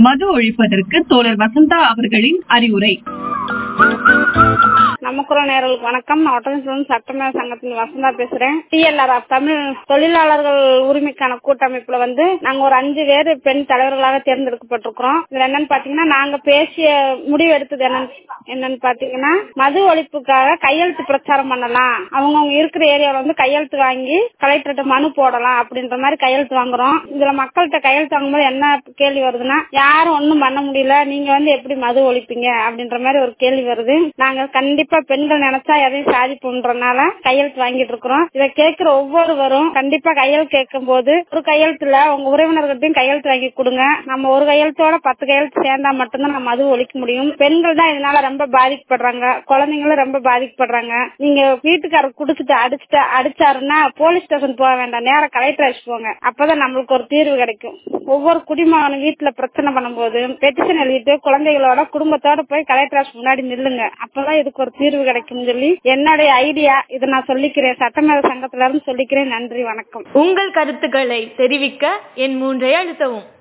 மது ஒழிப்பதற்கு தோழர் வசந்தா அவர்களின் அறிவுரை நமக்குற நேர்களுக்கு வணக்கம் நான் ஒட்டன்சிலிருந்து சட்டமேல சங்கத்தின் வசந்தா பேசுறேன் டிஎல்ஆர் தமிழ் தொழிலாளர்கள் உரிமைக்கான கூட்டமைப்புல வந்து நாங்க ஒரு அஞ்சு பேர் பெண் தலைவர்களாக தேர்ந்தெடுக்கப்பட்டிருக்கிறோம் இதுல என்னன்னு பாத்தீங்கன்னா நாங்க பேசிய முடிவு எடுத்தது என்னன்னு என்னன்னு பாத்தீங்கன்னா மது ஒழிப்புக்காக கையெழுத்து பிரச்சாரம் பண்ணலாம் அவங்கவுங்க இருக்கிற ஏரியால வந்து கையெழுத்து வாங்கி கலெக்டர்கிட்ட மனு போடலாம் அப்படின்ற மாதிரி கையெழுத்து வாங்குறோம் இதுல மக்கள்கிட்ட கையெழுத்து வாங்கும்போது என்ன கேள்வி வருதுன்னா யாரும் ஒண்ணும் பண்ண முடியல நீங்க வந்து எப்படி மது ஒழிப்பீங்க அப்படின்ற மாதிரி ஒரு கேள்வி வருது நாங்க கண்டிப்பா பெண்கள் நினைச்சா எதையும் சாதிப்புன்றனால கையெழுத்து வாங்கிட்டு இருக்கிறோம் இதை கேட்கிற ஒவ்வொருவரும் கண்டிப்பா கையெழுத்து கேட்கும் போது ஒரு கையெழுத்துல உங்க உறவினர்கிட்டையும் கையெழுத்து வாங்கி கொடுங்க நம்ம ஒரு கையெழுத்தோட பத்து கையெழுத்து சேர்ந்தா மட்டும்தான் நம்ம மது ஒழிக்க முடியும் பெண்கள் தான் இதனால ரொம்ப பாதிக்கப்படுறாங்க குழந்தைங்களும் ரொம்ப பாதிக்கப்படுறாங்க நீங்க வீட்டுக்காரர் குடிச்சிட்டு அடிச்சுட்டு அடிச்சாருன்னா போலீஸ் ஸ்டேஷன் போக வேண்டாம் நேரா கலெக்டர் ஆஃபீஸ் போங்க அப்பதான் நம்மளுக்கு ஒரு தீர்வு கிடைக்கும் ஒவ்வொரு குடிமகனும் வீட்டுல பிரச்சனை பண்ணும்போது பெட்டிஷன் எழுதிட்டு குழந்தைகளோட குடும்பத்தோட போய் கலெக்டர் ஆஃபீஸ் முன்னாடி நில்லுங்க அப்பதான் இதுக்கு ஒரு தீர்வு கிடைக்கும் சொல்லி என்னுடைய ஐடியா இதை நான் சொல்லிக்கிறேன் சட்டமேல சங்கத்துல இருந்து சொல்லிக்கிறேன் நன்றி வணக்கம் உங்கள் கருத்துக்களை தெரிவிக்க என் மூன்றை அழுத்தவும்